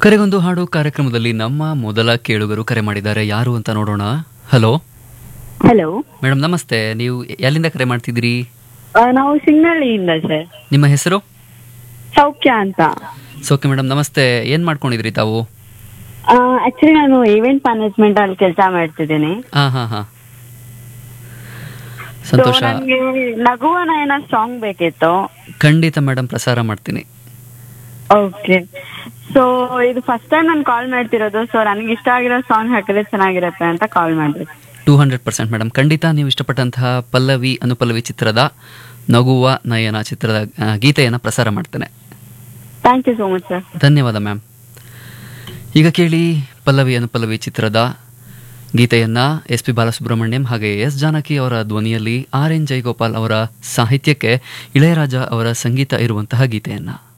ಕರೆಗೊಂದು ಹಾಡು ಕಾರ್ಯಕ್ರಮದಲ್ಲಿ ನಮ್ಮ ಮೊದಲ ಕೇಳುಗರು ಕರೆ ಮಾಡಿದ್ದಾರೆ ಯಾರು ಅಂತ ನೋಡೋಣ ಹಲೋ ಹಲೋ ಮೇಡಮ್ ನಮಸ್ತೆ ನೀವು ಎಲ್ಲಿಂದ ಕರೆ ಮಾಡ್ತಿದ್ದೀರಿ ನಾವು ಸಿಂಗಳ್ಳಿಯಿಂದ ಸರ್ ನಿಮ್ಮ ಹೆಸರು ಸೌಖ್ಯ ಅಂತ ಸೋಕೆ ಮೇಡಮ್ ನಮಸ್ತೆ ಏನ್ ಮಾಡ್ಕೊಂಡಿದ್ರಿ ತಾವು ಆಕ್ಚುಲಿ ನಾನು ಈವೆಂಟ್ ಮ್ಯಾನೇಜ್ಮೆಂಟ್ ಅಲ್ಲಿ ಕೆಲಸ ಮಾಡ್ತಿದ್ದೀನಿ ಹಾ ಹಾ ಹಾ ಸೊ ಸಂತೋಷ ನನಗೆ ನಗುವ ನಯನ ಸಾಂಗ್ ಬೇಕಿತ್ತು ಖಂಡಿತ ಮೇಡಮ್ ಪ್ರಸಾರ ಮಾಡ್ತೀನಿ ಓಕೆ ಸೊ ಇದು ಫಸ್ಟ್ ಟೈಮ್ ನಾನು ಕಾಲ್ ಮಾಡ್ತಿರೋದು ಸೊ ನನಗೆ ಇಷ್ಟ ಆಗಿರೋ ಸಾಂಗ್ ಹಾಕಿದ್ರೆ ಚೆನ್ನಾಗಿರುತ್ತೆ ಅಂತ ಕಾಲ್ ಮಾಡಿದೆ ಟೂ ಹಂಡ್ರೆಡ್ ಪರ್ಸೆಂಟ್ ಮೇಡಮ್ ಖಂಡಿತ ನೀವು ಇಷ್ಟಪಟ್ಟಂತಹ ಪಲ್ಲವಿ ಅನುಪಲ್ಲವಿ ಚಿತ್ರದ ನಗುವ ನಯನ ಚಿತ್ರದ ಆ, ಗೀತೆಯನ್ನು ಪ್ರಸಾರ ಮಾಡ್ತೇನೆ thank you so much sir ಧನ್ಯವಾದ ಮ್ಯಾಮ್ ಈಗ ಕೇಳಿ ಪಲ್ಲವಿ ಅನುಪಲ್ಲವಿ ಚಿತ್ರದ ಗೀತೆಯನ್ನ ಎಸ್ ಪಿ ಬಾಲಸುಬ್ರಹ್ಮಣ್ಯಂ ಹಾಗೆ ಎಸ್ ಜಾನಕಿ ಅವರ ಧ್ವನಿಯಲ್ಲಿ ಆರ್ ಎನ್ ಜಯಗೋಪಾಲ್ ಅವರ ಸಾಹಿತ್ಯಕ್ಕೆ ಇಳೆಯರಾಜ ಅವರ ಸಂಗೀತ ಇರುವಂತಹ ಗೀತೆಯನ್ನ